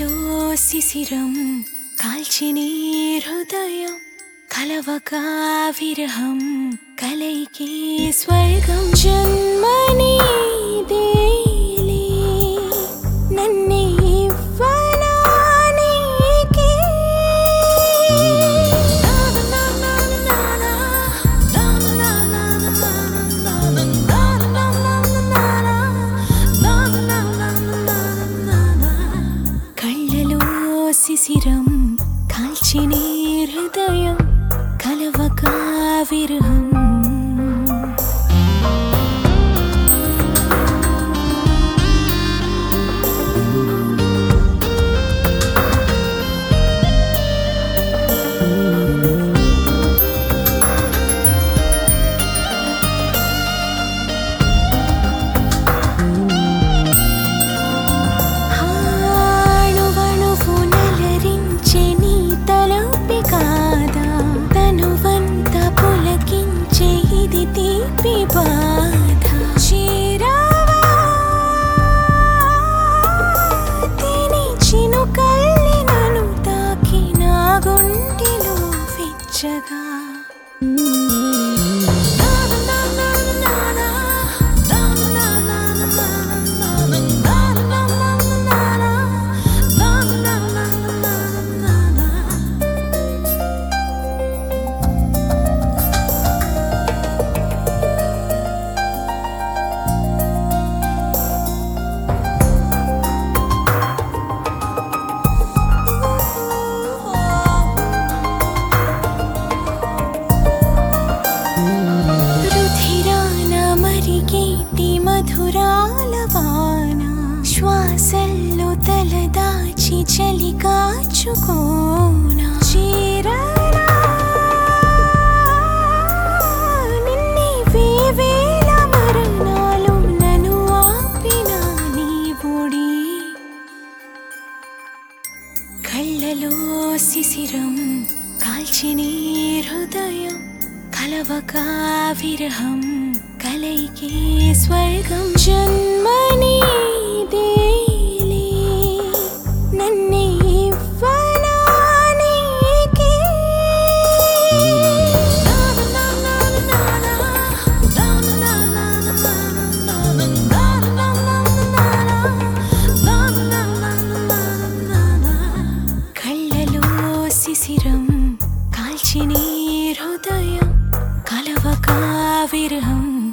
కళ్ళలో శిశిరం కాల్చిని హృదయం కలవక విరహం కలయికే స్వర్గం జన్మని దేలే నన్నే ఇవ్వనా నీకే? కళ్ళలో శిశిరం కాల్చిని హృదయం కలవక విరహం హాణువణువు నలరించే నీ తలపి కాదా తనువంత పులకించే ఇది తీపి బాధ చీరావా తిని చినుకల్లి నన్ను తాకి నా గుండెలో విచ్చగా రుధిరాన మరిగేటి మధురాల వాన శ్వాసల్లో తలదాచి చలి కాచుకోనా చీరనా నిన్నే వేవేల మరణాలు నన్ను ఆపిన నీ ఒడి కళ్ళలో శిశిరం కాల్చిని హృదయం కలవక విరహం కలయికే స్వర్గం జన్మని దేలే నన్నే ఇవ్వనా నీకే? కళ్ళలో శిశిరం కాల్చిని హృదయం కలవక విరహం